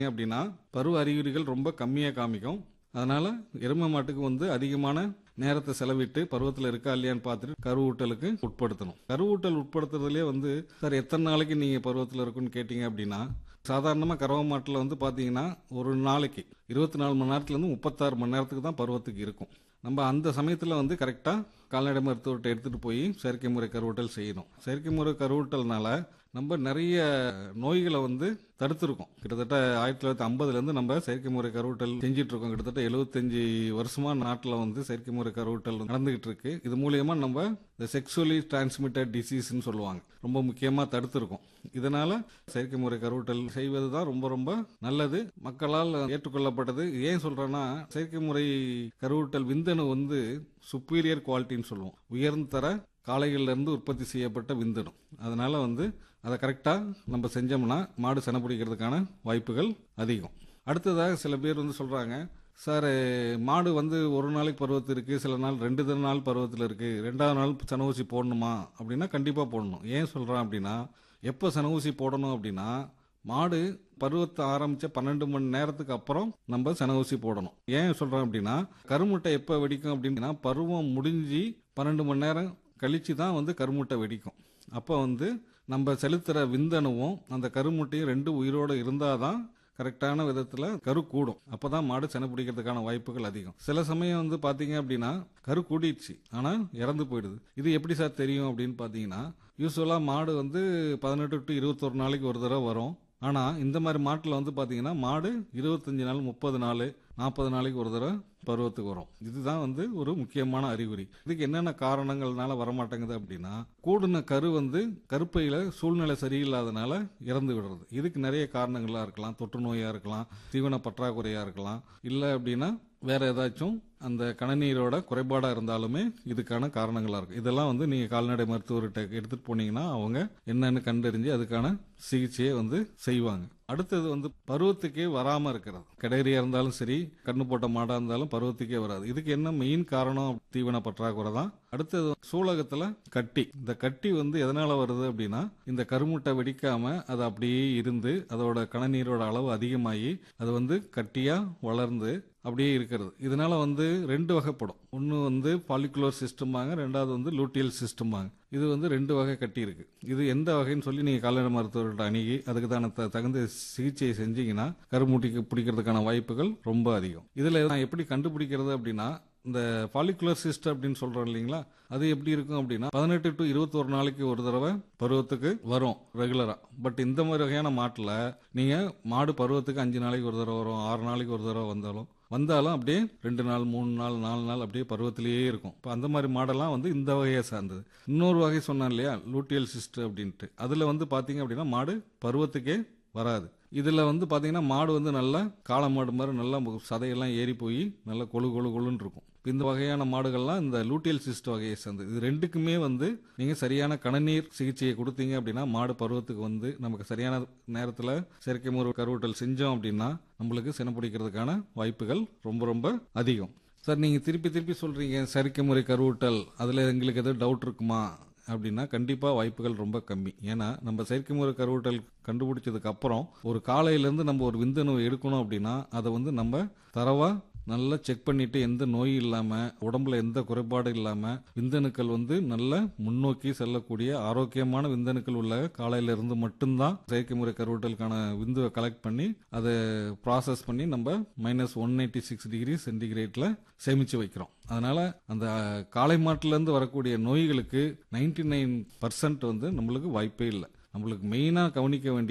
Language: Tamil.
அப்படின்னா பருவ அறிகுறிகள் ரொம்ப கம்மியாக காமிக்கும் அதனால எருமை மாட்டுக்கு வந்து அதிகமான நேரத்தை செலவிட்டு பருவத்தில் இருக்கா இல்லையான்னு பார்த்துட்டு கருவூட்டலுக்கு உட்படுத்தணும் கருவூட்டல் உட்படுத்துறதுலேயே வந்து சார் எத்தனை நாளைக்கு நீங்கள் பருவத்தில் இருக்குன்னு கேட்டிங்க அப்படின்னா சாதாரணமாக கறவை மாட்டில் வந்து பார்த்தீங்கன்னா ஒரு நாளைக்கு இருபத்தி நாலு மணி நேரத்துலேருந்து முப்பத்தாறு மணி நேரத்துக்கு தான் பருவத்துக்கு இருக்கும் நம்ம அந்த சமயத்தில் வந்து கரெக்டாக கால்நடை மருத்துவர்கிட்ட எடுத்துகிட்டு போய் செயற்கை முறை கருவூட்டல் செய்யணும் செயற்கை முறை கருவூட்டல்னால நம்ம நிறைய நோய்களை வந்து தடுத்துருக்கோம் கிட்டத்தட்ட ஆயிரத்தி தொள்ளாயிரத்தி ஐம்பதுலேருந்து நம்ம செயற்கை முறை கருவூட்டல் செஞ்சுட்டு இருக்கோம் கிட்டத்தட்ட எழுபத்தஞ்சு வருஷமா நாட்டில் வந்து செயற்கை முறை கருவூட்டல் நடந்துகிட்டு இருக்கு இது மூலியமா நம்ம இந்த செக்ஷுவலி டிரான்ஸ்மிட்டட் டிசீஸ்ன்னு சொல்லுவாங்க ரொம்ப முக்கியமாக தடுத்துருக்கோம் இதனால செயற்கை முறை கருவூட்டல் செய்வது தான் ரொம்ப ரொம்ப நல்லது மக்களால் ஏற்றுக்கொள்ளப்பட்டது ஏன் சொல்றேன்னா செயற்கை முறை கருவூட்டல் விந்தணு வந்து சுப்பீரியர் குவாலிட்டின்னு சொல்லுவோம் உயர்ந்த தர காளைகள்ல இருந்து உற்பத்தி செய்யப்பட்ட விந்தணு அதனால வந்து அதை கரெக்டாக நம்ம செஞ்சோம்னா மாடு செனை பிடிக்கிறதுக்கான வாய்ப்புகள் அதிகம் அடுத்ததாக சில பேர் வந்து சொல்றாங்க சார் மாடு வந்து ஒரு நாளைக்கு பருவத்து இருக்கு சில நாள் ரெண்டு தின நாள் பருவத்தில் இருக்கு ரெண்டாவது நாள் சன ஊசி போடணுமா அப்படின்னா கண்டிப்பாக போடணும் ஏன் சொல்கிறேன் அப்படின்னா எப்போ சன ஊசி போடணும் அப்படின்னா மாடு பருவத்தை ஆரம்பிச்ச பன்னெண்டு மணி நேரத்துக்கு அப்புறம் நம்ம சன ஊசி போடணும் ஏன் சொல்றேன் அப்படின்னா கருமுட்டை எப்போ வெடிக்கும் அப்படின்னா பருவம் முடிஞ்சு பன்னெண்டு மணி நேரம் கழிச்சு தான் வந்து கருமுட்டை வெடிக்கும் அப்போ வந்து நம்ம செலுத்துகிற விந்தணுவும் அந்த கருமுட்டையும் ரெண்டு உயிரோடு இருந்தால் தான் கரெக்டான விதத்தில் கரு கூடும் அப்போ தான் மாடு செனை பிடிக்கிறதுக்கான வாய்ப்புகள் அதிகம் சில சமயம் வந்து பார்த்தீங்க அப்படின்னா கரு கூடிடுச்சு ஆனால் இறந்து போயிடுது இது எப்படி சார் தெரியும் அப்படின்னு பார்த்தீங்கன்னா யூஸ்வலாக மாடு வந்து பதினெட்டு டு இருபத்தொரு நாளைக்கு ஒரு தடவை வரும் ஆனால் இந்த மாதிரி மாட்டில் வந்து பார்த்தீங்கன்னா மாடு இருபத்தஞ்சி நாள் முப்பது நாள் நாற்பது நாளைக்கு ஒரு தடவை பருவத்துக்கு வரும் இதுதான் வந்து ஒரு முக்கியமான அறிகுறி இதுக்கு என்னென்ன காரணங்கள்னால வரமாட்டேங்குது அப்படின்னா கூடுன கரு வந்து கருப்பையில சூழ்நிலை சரியில்லாதனால இறந்து விடுறது இதுக்கு நிறைய காரணங்களா இருக்கலாம் தொற்று நோயா இருக்கலாம் தீவன பற்றாக்குறையா இருக்கலாம் இல்லை அப்படின்னா வேற ஏதாச்சும் அந்த கணநீரோட குறைபாடா இருந்தாலுமே இதுக்கான காரணங்களா இருக்கும் இதெல்லாம் வந்து நீங்க கால்நடை மருத்துவர்கிட்ட எடுத்துட்டு போனீங்கன்னா அவங்க என்னன்னு கண்டறிஞ்சு அதுக்கான சிகிச்சையை வந்து செய்வாங்க அடுத்தது வந்து பருவத்துக்கே வராம இருக்கிறது கடையறியா இருந்தாலும் சரி கண்ணு போட்ட மாடா இருந்தாலும் பருவத்துக்கே வராது இதுக்கு என்ன மெயின் காரணம் தீவன பற்றாக்குறை தான் அடுத்தது சூலகத்துல கட்டி இந்த கட்டி வந்து எதனால வருது அப்படின்னா இந்த கருமுட்டை வெடிக்காம அது அப்படியே இருந்து அதோட கணநீரோட அளவு அதிகமாகி அது வந்து கட்டியா வளர்ந்து அப்படியே இருக்கிறது இதனால வந்து ரெண்டு வகைப்படும் ஒன்று வந்து பாலிகுலர் சிஸ்டம்பாங்க ரெண்டாவது வந்து லூட்டியல் சிஸ்டம்பாங்க இது வந்து ரெண்டு வகை கட்டி இருக்கு இது எந்த வகைன்னு சொல்லி நீங்க கால்நடை மருத்துவர்கிட்ட அணுகி அதுக்கு தான தகுந்த சிகிச்சையை செஞ்சீங்கன்னா கருமுட்டிக்கு பிடிக்கிறதுக்கான வாய்ப்புகள் ரொம்ப அதிகம் இதுல நான் எப்படி கண்டுபிடிக்கிறது அப்படின்னா இந்த பாலிகுலர் சிஸ்ட் அப்படின்னு சொல்றோம் இல்லைங்களா அது எப்படி இருக்கும் அப்படின்னா பதினெட்டு டு இருபத்தொரு நாளைக்கு ஒரு தடவை பருவத்துக்கு வரும் ரெகுலரா பட் இந்த மாதிரி வகையான மாட்டில் நீங்க மாடு பருவத்துக்கு அஞ்சு நாளைக்கு ஒரு தடவை வரும் ஆறு நாளைக்கு ஒரு தடவை வந்தாலும் வந்தாலும் அப்படியே ரெண்டு நாள் மூணு நாள் நாலு நாள் அப்படியே பருவத்திலேயே இருக்கும் இப்போ அந்த மாதிரி மாடெல்லாம் வந்து இந்த வகையை சார்ந்தது இன்னொரு வகை சொன்னேன் இல்லையா லூட்டியல் சிஸ்ட் அப்படின்ட்டு அதில் வந்து பார்த்தீங்க அப்படின்னா மாடு பருவத்துக்கே வராது இதில் வந்து பார்த்தீங்கன்னா மாடு வந்து நல்லா காளை மாடு மாதிரி நல்லா சதையெல்லாம் ஏறி போய் நல்லா கொழு கொழு கொழுன்னு இருக்கும் இந்த வகையான மாடுகள்லாம் இந்த லூட்டியல் சிஸ்ட் வகையை சேர்ந்தது இது ரெண்டுக்குமே வந்து நீங்கள் சரியான கணநீர் சிகிச்சையை கொடுத்தீங்க அப்படின்னா மாடு பருவத்துக்கு வந்து நமக்கு சரியான நேரத்தில் செயற்கை முறை கருவூட்டல் செஞ்சோம் அப்படின்னா நம்மளுக்கு சினை பிடிக்கிறதுக்கான வாய்ப்புகள் ரொம்ப ரொம்ப அதிகம் சார் நீங்கள் திருப்பி திருப்பி சொல்கிறீங்க செயற்கை முறை கருவூட்டல் அதில் எங்களுக்கு எதுவும் டவுட் இருக்குமா அப்படின்னா கண்டிப்பாக வாய்ப்புகள் ரொம்ப கம்மி ஏன்னா நம்ம செயற்கை முறை கருவூட்டல் கண்டுபிடிச்சதுக்கு அப்புறம் ஒரு காலையிலேருந்து நம்ம ஒரு விந்தணுவை எடுக்கணும் அப்படின்னா அதை வந்து நம்ம தரவா நல்லா செக் பண்ணிட்டு எந்த நோய் இல்லாம உடம்புல எந்த குறைபாடு இல்லாம விந்தணுக்கள் வந்து நல்ல முன்னோக்கி செல்லக்கூடிய ஆரோக்கியமான விந்தணுக்கள் உள்ள காலையில இருந்து மட்டும்தான் செயற்கை முறை கருவூட்டலுக்கான விந்துவை கலெக்ட் பண்ணி அதை ப்ராசஸ் பண்ணி நம்ம minus one eighty six degree சென்டிகிரேட்ல சேமிச்சு வைக்கிறோம் அதனால அந்த காளை மாட்டுல இருந்து வரக்கூடிய நோய்களுக்கு நைன்டி நைன் பர்சன்ட் வந்து நம்மளுக்கு வாய்ப்பே இல்லை நம்மளுக்கு மெயினா கவனிக்க வேண்டிய